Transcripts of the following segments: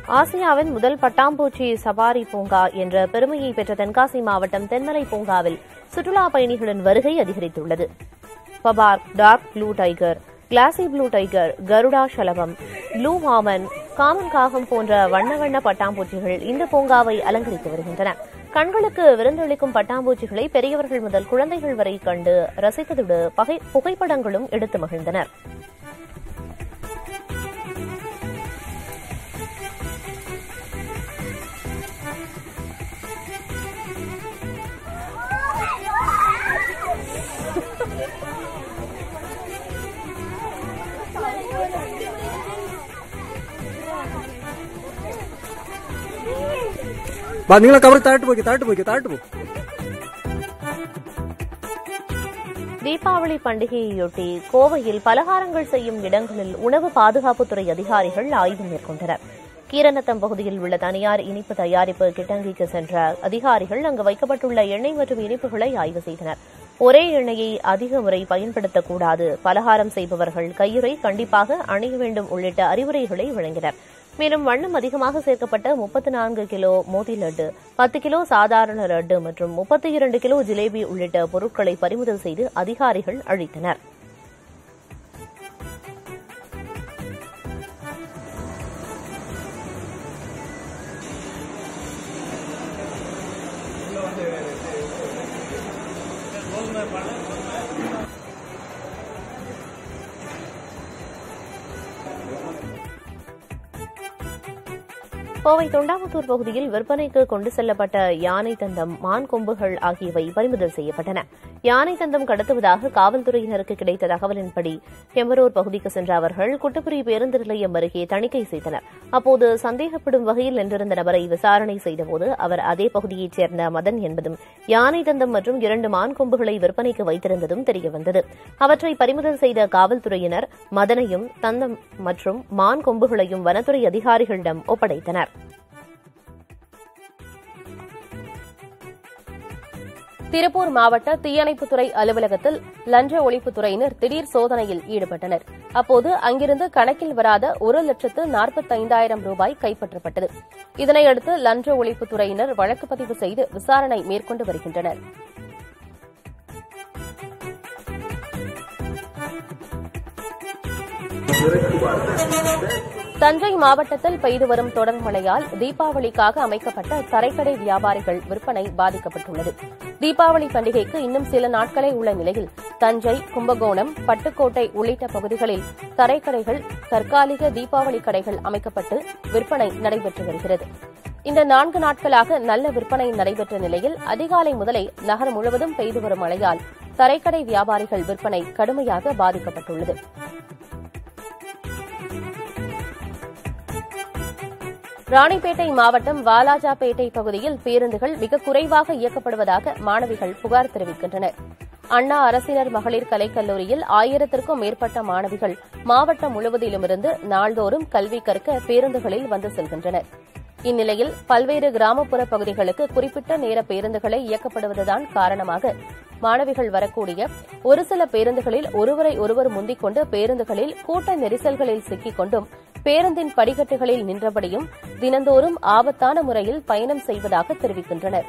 ஆசியாவின் முதல் பட்டாம்பூச்சி சபாரி பூங்கா என்ற பெருமையை பெற்ற தென்காசி மாவட்டம் தென்மலை பூங்காவில் சுற்றுலா பயணிகளின் வருகை அதிகரித்துள்ளது பபார் dark blue tiger glassy blue tiger கருடா ஷலபம் ப்ளூ வாமன் காமன் காகம் போன்ற வண்ண வண்ண பட்டாம்பூச்சிகள் இந்த பூங்காவை அலங்கரித்து வருகின்றன கண்களுக்கு விருந்தளிக்கும் பட்டாம்பூச்சிகளை பெரியவர்கள் முதல் குழந்தைகள் வரை கண்டு ரசித்ததோடு பகை- புகைப்படங்களும் எடுத்து மகிழ்ந்தனர் വാ നിങ്ങളെ കവർ താഴ്ത്തു പോയിക്കോ താഴ്ത്തു പോയിക്കോ താഴ്ത്തു പോ தீபாவளி பண்டிகையையொட்டி கோவையில் பலகாரங்கள் செய்யும் இடங்களில் உணவு பாதுகாப்புத்துறை அதிகாரிகள் ஆய்வு மேற்கொண்டனர் கீரநத்தம் பகுதியில் உள்ள தனியார் இனிப்பு தயாரிப்பு கிட்டங்கிக்கு சென்ற அதிகாரிகள் அங்கு வைக்கப்பட்டுள்ள எண்ணெய் மற்றும் இனிப்புகளை ஆய்வு செய்தனர் ஒரே எண்ணெயை அதிக முறை பயன்படுத்தக்கூடாது பலகாரம் செய்பவர்கள் கையுறை கண்டிப்பாக அணிய வேண்டும் உள்ளிட்ட அறிவுரைகளை வழங்கினர் மேலும் வண்ணம் அதிகமாக சேர்க்கப்பட்ட முப்பத்தி நான்கு கிலோ மோதி லட்டு பத்து கிலோ சாதாரண லட்டு மற்றும் முப்பத்தி இரண்டு கிலோ ஜிலேபி உள்ளிட்ட பொருட்களை பறிமுதல் செய்து அதிகாரிகள் அழித்தனர் கோவை தொண்டாமுத்தூர் பகுதியில் விற்பனைக்கு கொண்டு செல்லப்பட்ட யானை தந்தம் மான் கொம்புகள் ஆகியவை பறிமுதல் செய்யப்பட்டன யானை தந்தம் கடத்துவதாக காவல்துறையினருக்கு கிடைத்த தகவலின்படி கெம்பரூர் பகுதிக்கு சென்ற அவர்கள் குட்டப்புரி பேருந்து நிலையம் அருகே தணிக்கை செய்தனர் அப்போது சந்தேகப்படும் வகையில் நின்றிருந்த நபரை விசாரணை செய்தபோது அவர் அதே பகுதியைச் சேர்ந்த மதன் என்பதும் யானை தந்தம் மற்றும் இரண்டு மான் கொம்புகளை விற்பனைக்கு வைத்திருந்ததும் தெரியவந்தது அவற்றை பறிமுதல் செய்த காவல்துறையினர் மதனையும் தந்தம் மற்றும் மான் கொம்புகளையும் வனத்துறை அதிகாரிகளிடம் ஒப்படைத்தனர் திருப்பூர் மாவட்ட தீயணைப்புத்துறை அலுவலகத்தில் லஞ்ச ஒழிப்புத்துறையினர் திடீர் சோதனையில் ஈடுபட்டனர் அப்போது அங்கிருந்து கணக்கில் வராத ஒரு லட்சத்து நாற்பத்தைந்தாயிரம் ரூபாய் கைப்பற்றப்பட்டது இதனையடுத்து லஞ்ச ஒழிப்புத்துறையினர் வழக்கு பதிவு செய்து விசாரணை மேற்கொண்டு வருகின்றனர் தஞ்சை மாவட்டத்தில் பெய்து வரும் தொடர் மழையால் தீபாவளிக்காக அமைக்கப்பட்ட தரைக்கடை வியாபாரிகள் விற்பனை பாதிக்கப்பட்டுள்ளது தீபாவளி பண்டிகைக்கு இன்னும் சில நாட்களே உள்ள நிலையில் தஞ்சை கும்பகோணம் பட்டுக்கோட்டை உள்ளிட்ட பகுதிகளில் தரைக்கடைகள் தற்காலிக தீபாவளி கடைகள் அமைக்கப்பட்டு விற்பனை நடைபெற்று வருகிறது இந்த நான்கு நாட்களாக நல்ல விற்பனை நடைபெற்ற நிலையில் அதிகாலை முதலே நகர் முழுவதும் பெய்து வரும் மழையால் தரைக்கடை வியாபாரிகள் விற்பனை கடுமையாக பாதிக்கப்பட்டுள்ளது ராணிப்பேட்டை மாவட்டம் வாலாஜாபேட்டை பகுதியில் பேருந்துகள் மிக குறைவாக இயக்கப்படுவதாக மாணவிகள் புகார் தெரிவிக்கின்றனர் அண்ணா அரசினர் மகளிர் கலைக்கல்லூரியில் ஆயிரத்திற்கும் மேற்பட்ட மாணவிகள் மாவட்டம் முழுவதிலுமிருந்து நாள்தோறும் கல்வி கற்க பேருந்துகளில் வந்து செல்கின்றனர் இந்நிலையில் பல்வேறு கிராமப்புற பகுதிகளுக்கு குறிப்பிட்ட நேர பேருந்துகளை இயக்கப்படுவதுதான் காரணமாக மாணவிகள் வரக்கூடிய ஒரு சில பேருந்துகளில் ஒருவரை ஒருவர் முந்திக் கொண்டு பேருந்துகளில் கூட்ட நெரிசல்களில் சிக்கிக் கொண்டும் பேருந்தின் படிக்கட்டுகளில் நின்றபடியும் தினந்தோறும் ஆபத்தான முறையில் பயணம் செய்வதாக தெரிவிக்கின்றனர்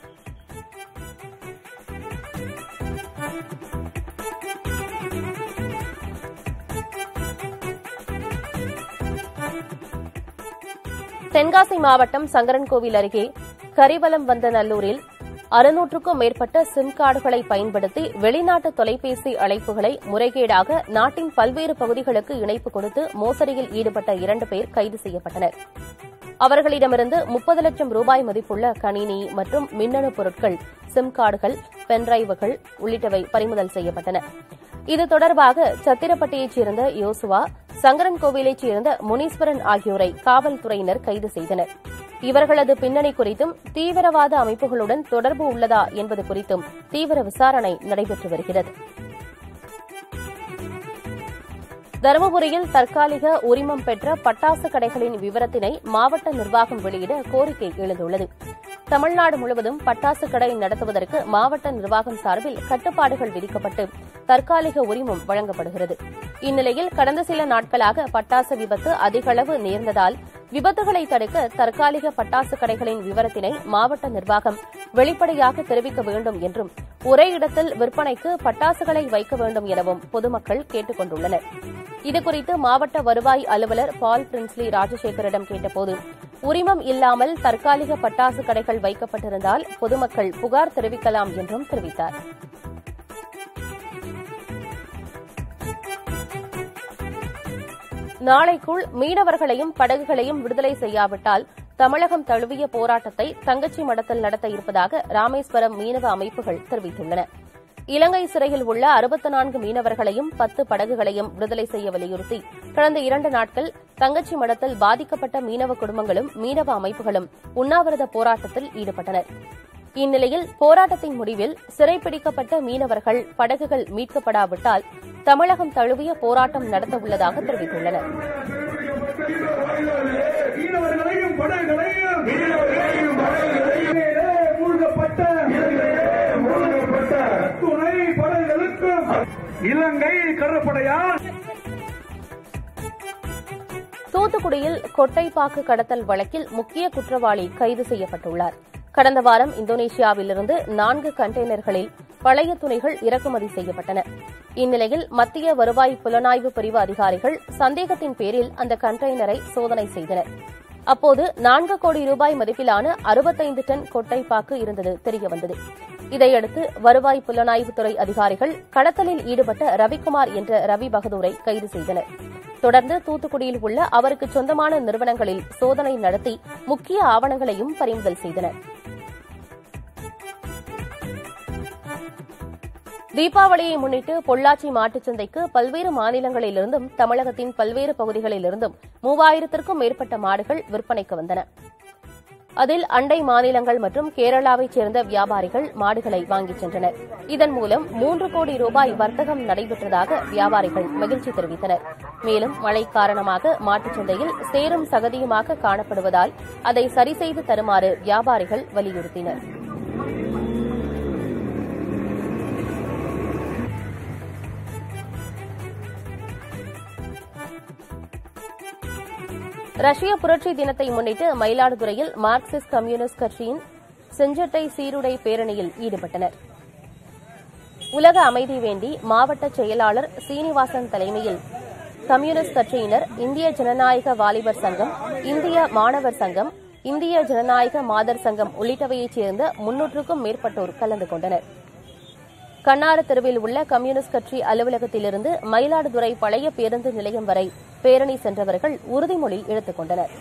தென்காசி மாவட்டம் சங்கரன்கோவில் அருகே கரிவலம் வந்த நல்லூரில் அறுநூற்றுக்கும் மேற்பட்ட சிம் கார்டுகளை பயன்படுத்தி வெளிநாட்டு தொலைபேசி அழைப்புகளை முறைகேடாக நாட்டின் பல்வேறு பகுதிகளுக்கு இணைப்பு கொடுத்து மோசடியில் ஈடுபட்ட இரண்டு பேர் கைது செய்யப்பட்டனர் அவர்களிடமிருந்து முப்பது லட்சம் ரூபாய் மதிப்புள்ள கணினி மற்றும் மின்னணு பொருட்கள் சிம் கார்டுகள் பென்டிரைவுகள் உள்ளிட்டவை பறிமுதல் செய்யப்பட்டன இது தொடர்பாக சத்திரப்பட்டியைச் சேர்ந்த யோசுவா சங்கரன்கோவிலைச் சேர்ந்த முனீஸ்வரன் ஆகியோரை காவல்துறையினர் கைது செய்தனர் இவர்களது பின்னணி குறித்தும் தீவிரவாத அமைப்புகளுடன் தொடர்பு உள்ளதா என்பது குறித்தும் தீவிர விசாரணை நடைபெற்று வருகிறது தருமபுரியில் தற்காலிக உரிமம் பெற்ற பட்டாசு கடைகளின் விவரத்தினை மாவட்ட நிர்வாகம் வெளியிட கோரிக்கை எழுந்துள்ளது தமிழ்நாடு முழுவதும் பட்டாசு கடை நடத்துவதற்கு மாவட்ட நிர்வாகம் சார்பில் கட்டுப்பாடுகள் விதிக்கப்பட்டு தற்காலிக உரிமம் வழங்கப்படுகிறது இந்நிலையில் கடந்த சில நாட்களாக பட்டாசு விபத்து அதிகளவு நேர்ந்ததால் விபத்துகளை தடுக்க தற்காலிக பட்டாசு கடைகளின் விவரத்தினை மாவட்ட நிர்வாகம் வெளிப்படையாக தெரிவிக்க வேண்டும் என்றும் ஒரே இடத்தில் விற்பனைக்கு பட்டாசுகளை வைக்க வேண்டும் எனவும் பொதுமக்கள் கேட்டுக் கொண்டுள்ளனர் இதுகுறித்து மாவட்ட வருவாய் அலுவலர் பால் பிரின்ஸ்லி ராஜசேகரிடம் கேட்டபோது உரிமம் இல்லாமல் தற்காலிக பட்டாசு கடைகள் வைக்கப்பட்டிருந்தால் பொதுமக்கள் புகார் தெரிவிக்கலாம் என்றும் தெரிவித்தார் நாளைக்குள் மீனவர்களையும் படகுகளையும் விடுதலை செய்யாவிட்டால் தமிழகம் தழுவிய போராட்டத்தை தங்கச்சி மடத்தில் நடத்த இருப்பதாக ராமேஸ்வரம் மீனவ அமைப்புகள் தெரிவித்துள்ளன இலங்கை சிறையில் உள்ள அறுபத்தி நான்கு மீனவர்களையும் பத்து படகுகளையும் விடுதலை செய்ய வலியுறுத்தி கடந்த இரண்டு நாட்கள் தங்கச்சி மடத்தில் பாதிக்கப்பட்ட மீனவ குடும்பங்களும் மீனவ அமைப்புகளும் உண்ணாவிரத போராட்டத்தில் ஈடுபட்டனர் இந்நிலையில் போராட்டத்தின் முடிவில் சிறைப்பிடிக்கப்பட்ட மீனவர்கள் படகுகள் மீட்கப்படாவிட்டால் தமிழகம் தழுவிய போராட்டம் நடத்தவுள்ளதாக தெரிவித்துள்ளனர் மீனவர்களையும் படகுகளையும் மூழ்கப்பட்ட மூழ்கப்பட்ட துணை படகுகளுக்கும் இலங்கை கடற்படையால் தூத்துக்குடியில் கொட்டைப்பாக்கு கடத்தல் வழக்கில் முக்கிய குற்றவாளி கைது செய்யப்பட்டுள்ளார் கடந்த வாரம் இந்தோனேஷியாவிலிருந்து நான்கு கண்டெய்னர்களில் பழைய துணிகள் இறக்குமதி செய்யப்பட்டன இந்நிலையில் மத்திய வருவாய் புலனாய்வு பிரிவு அதிகாரிகள் சந்தேகத்தின் பேரில் அந்த கண்டெய்னரை சோதனை செய்தனர் அப்போது நான்கு கோடி ரூபாய் மதிப்பிலான அறுபத்தைந்து டன் கொட்டைப்பாக்கு இருந்தது தெரியவந்தது இதையடுத்து வருவாய் புலனாய்வுத்துறை அதிகாரிகள் கடத்தலில் ஈடுபட்ட ரவிக்குமார் என்ற ரவி பகதூரை கைது செய்தனர் தொடர்ந்து தூத்துக்குடியில் உள்ள அவருக்கு சொந்தமான நிறுவனங்களில் சோதனை நடத்தி முக்கிய ஆவணங்களையும் பறிமுதல் செய்தனர் தீபாவளியை முன்னிட்டு பொள்ளாச்சி மாட்டுச் சந்தைக்கு பல்வேறு மாநிலங்களிலிருந்தும் தமிழகத்தின் பல்வேறு பகுதிகளிலிருந்தும் மூவாயிரத்திற்கும் மேற்பட்ட மாடுகள் விற்பனைக்கு வந்தன அதில் அண்டை மாநிலங்கள் மற்றும் கேரளாவைச் சேர்ந்த வியாபாரிகள் மாடுகளை வாங்கிச் சென்றனர் இதன் மூலம் மூன்று கோடி ரூபாய் வர்த்தகம் நடைபெற்றதாக வியாபாரிகள் மகிழ்ச்சி தெரிவித்தனர் மேலும் மழை காரணமாக மாட்டுச் சந்தையில் சேரும் சகதியுமாக காணப்படுவதால் அதை சரிசெய்து தருமாறு வியாபாரிகள் வலியுறுத்தினர் ரஷ்ய புரட்சி தினத்தை முன்னிட்டு மயிலாடுதுறையில் மார்க்சிஸ்ட் கம்யூனிஸ்ட் கட்சியின் செஞ்சட்டை சீருடை பேரணியில் ஈடுபட்டனர் உலக அமைதி வேண்டி மாவட்ட செயலாளர் சீனிவாசன் தலைமையில் கம்யூனிஸ்ட் கட்சியினர் இந்திய ஜனநாயக வாலிபர் சங்கம் இந்திய மாணவர் சங்கம் இந்திய ஜனநாயக மாதர் சங்கம் உள்ளிட்டவையைச் சேர்ந்த முன்னூற்றுக்கும் மேற்பட்டோர் கலந்து கொண்டனர் கண்ணாறு தெருவில் உள்ள கம்யூனிஸ்ட் கட்சி அலுவலகத்திலிருந்து மயிலாடுதுறை பழைய பேருந்து நிலையம் வரை பேரணி சென்றவர்கள் உறுதிமொழி எடுத்துக் கொண்டனர்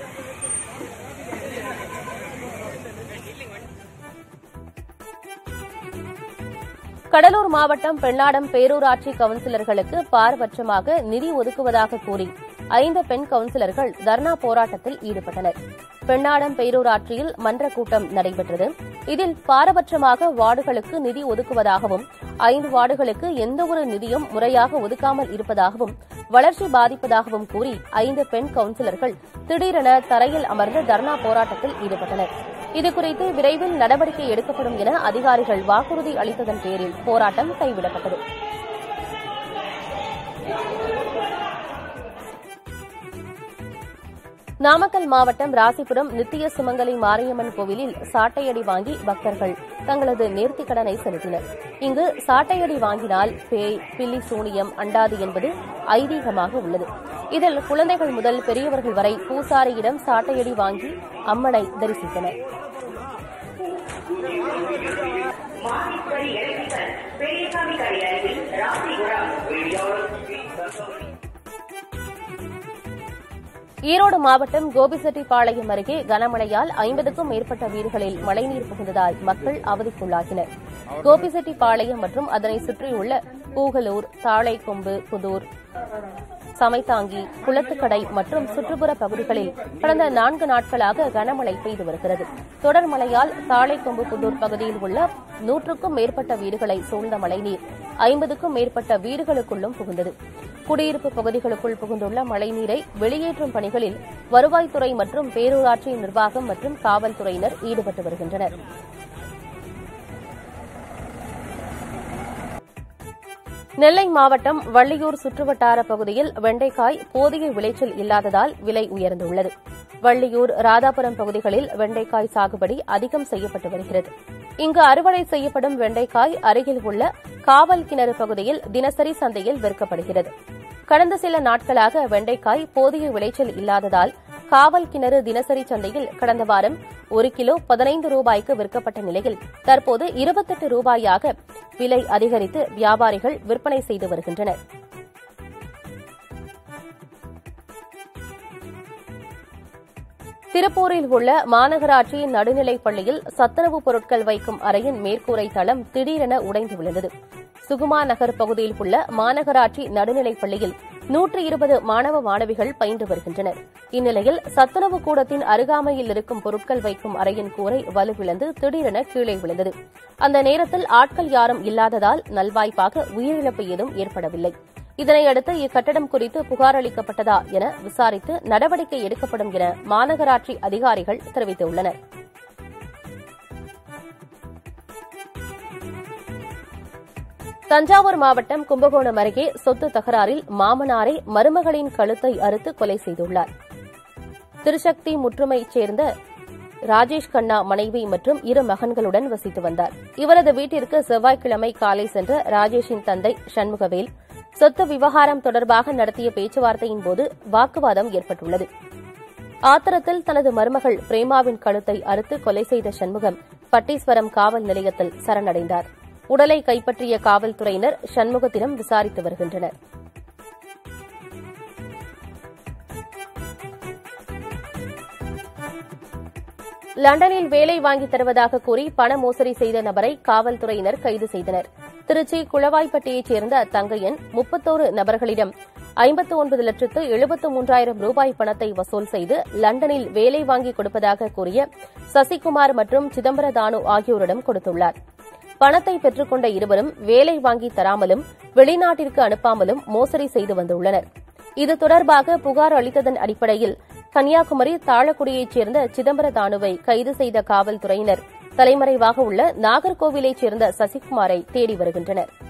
கடலூர் மாவட்டம் பெண்ணாடம் பேரூராட்சி கவுன்சிலர்களுக்கு பாரபட்சமாக நிதி ஒதுக்குவதாக கூறி ஐந்து பெண் கவுன்சிலர்கள் தர்ணா போராட்டத்தில் ஈடுபட்டனர் பெண்ணாடம் பேரூராட்சியில் மன்ற கூட்டம் நடைபெற்றது இதில் பாரபட்சமாக வார்டுகளுக்கு நிதி ஒதுக்குவதாகவும் ஐந்து வார்டுகளுக்கு எந்தவொரு நிதியும் முறையாக ஒதுக்காமல் இருப்பதாகவும் வளர்ச்சி பாதிப்பதாகவும் கூறி ஐந்து பெண் கவுன்சிலர்கள் திடீரென தரையில் அமர்ந்து தர்ணா போராட்டத்தில் ஈடுபட்டனர் இதுகுறித்து விரைவில் நடவடிக்கை எடுக்கப்படும் என அதிகாரிகள் வாக்குறுதி அளித்ததன் பேரில் போராட்டம் கைவிடப்பட்டது நாமக்கல் மாவட்டம் ராசிபுரம் நித்திய சுமங்கலி மாரியம்மன் கோவிலில் சாட்டையடி வாங்கி பக்தர்கள் தங்களது நேர்த்திக் கடனை செலுத்தினர் இங்கு சாட்டையடி வாங்கினால் பேய் பில்லி சூனியம் அண்டாது என்பது ஐதீகமாக உள்ளது இதில் குழந்தைகள் முதல் பெரியவர்கள் வரை பூசாரியிடம் சாட்டையடி வாங்கி அம்மனை தரிசித்தனர் ஈரோடு மாவட்டம் கோபிசெட்டிப்பாளையம் அருகே கனமழையால் ஐம்பதுக்கும் மேற்பட்ட வீடுகளில் மழைநீர் புகுந்ததால் மக்கள் அவதிக்குள்ளாகினர் கோபிசெட்டிப்பாளையம் மற்றும் அதனை சுற்றியுள்ள பூகலூர் தாளைக்கொம்பு புதூர் சமைத்தாங்கி குளத்துக்கடை மற்றும் சுற்றுப்புற பகுதிகளில் கடந்த நான்கு நாட்களாக கனமழை பெய்து வருகிறது தொடர் மழையால் தாளைக்கொம்பு புதூர் பகுதியில் உள்ள நூற்றுக்கும் மேற்பட்ட வீடுகளை சூழ்ந்த மழைநீர் ஐம்பதுக்கும் மேற்பட்ட வீடுகளுக்குள்ளும் புகுந்தது குடியிருப்பு பகுதிகளுக்குள் புகுந்துள்ள மழைநீரை வெளியேற்றும் பணிகளில் வருவாய்த்துறை மற்றும் பேரூராட்சி நிர்வாகம் மற்றும் காவல்துறையினர் ஈடுபட்டு வருகின்றனர் நெல்லை மாவட்டம் வள்ளியூர் சுற்றுவட்டார பகுதியில் வெண்டைக்காய் போதிய விளைச்சல் இல்லாததால் விலை உயர்ந்துள்ளது வள்ளியூர் ராதாபுரம் பகுதிகளில் வெண்டைக்காய் சாகுபடி அதிகம் செய்யப்பட்டு வருகிறது இங்கு அறுவடை செய்யப்படும் வெண்டைக்காய் அருகில் உள்ள காவல் கிணறு பகுதியில் தினசரி சந்தையில் விற்கப்படுகிறது கடந்த சில நாட்களாக வெண்டைக்காய் போதிய விளைச்சல் இல்லாததால் காவல் கிணறு தினசரி சந்தையில் கடந்த வாரம் ஒரு கிலோ பதினைந்து ரூபாய்க்கு விற்கப்பட்ட நிலையில் தற்போது இருபத்தெட்டு ரூபாயாக விலை அதிகரித்து வியாபாரிகள் விற்பனை செய்து வருகின்றனர் திருப்பூரில் உள்ள மாநகராட்சி நடுநிலைப் பள்ளியில் சத்துணவுப் பொருட்கள் வைக்கும் அறையின் மேற்கூரை தளம் திடீரென உடைந்து விழுந்தது சுகுமா நகர் பகுதியில் உள்ள மாநகராட்சி நடுநிலைப் பள்ளியில் நூற்று இருபது மாணவ மாணவிகள் பயின்று வருகின்றனர் இந்நிலையில் சத்துணவு கூடத்தின் அருகாமையில் இருக்கும் பொருட்கள் வைக்கும் அறையின் கூரை வலுவிழந்து திடீரென கீழே விழுந்தது அந்த நேரத்தில் ஆட்கள் யாரும் இல்லாததால் நல்வாய்ப்பாக உயிரிழப்பு ஏதும் ஏற்படவில்லை இதனையடுத்து இக்கட்டடம் குறித்து புகார் அளிக்கப்பட்டதா என விசாரித்து நடவடிக்கை எடுக்கப்படும் என மாநகராட்சி அதிகாரிகள் தெரிவித்துள்ளனர் தஞ்சாவூர் மாவட்டம் கும்பகோணம் அருகே சொத்து தகராறில் மாமனாரை மருமகளின் கழுத்தை அறுத்து கொலை செய்துள்ளார் திருசக்தி முற்றுமையைச் சேர்ந்த ராஜேஷ் கண்ணா மனைவி மற்றும் இரு மகன்களுடன் வசித்து வந்தார் இவரது வீட்டிற்கு செவ்வாய்க்கிழமை காலை சென்ற ராஜேஷின் தந்தை சண்முகவேல் சொத்து விவகாரம் தொடர்பாக நடத்திய பேச்சுவார்த்தையின் போது வாக்குவாதம் ஏற்பட்டுள்ளது ஆத்திரத்தில் தனது மருமகள் பிரேமாவின் கழுத்தை அறுத்து கொலை செய்த சண்முகம் பட்டீஸ்வரம் காவல் நிலையத்தில் சரணடைந்தார் உடலை கைப்பற்றிய காவல்துறையினர் சண்முகத்திடம் விசாரித்து வருகின்றனர் லண்டனில் வேலை வாங்கித் தருவதாக கூறி பண மோசடி செய்த நபரை காவல்துறையினர் கைது செய்தனர் திருச்சி குளவாய்ப்பட்டியைச் சேர்ந்த தங்கையன் முப்பத்தோரு நபர்களிடம் ஐம்பத்து ஒன்பது லட்சத்து எழுபத்து மூன்றாயிரம் ரூபாய் பணத்தை வசூல் செய்து லண்டனில் வேலை வாங்கி கொடுப்பதாக கூறிய சசிகுமார் மற்றும் சிதம்பர தானு ஆகியோரிடம் கொடுத்துள்ளார் பணத்தை பெற்றுக்கொண்ட இருவரும் வேலை வாங்கி தராமலும் வெளிநாட்டிற்கு அனுப்பாமலும் மோசடி செய்து வந்துள்ளனர் இது தொடர்பாக புகார் அளித்ததன் அடிப்படையில் கன்னியாகுமரி தாழக்குடியைச் சேர்ந்த சிதம்பர தானுவை கைது செய்த காவல்துறையினர் தலைமறைவாக உள்ள நாகர்கோவிலைச் சேர்ந்த சசிகுமாரை தேடி வருகின்றனர்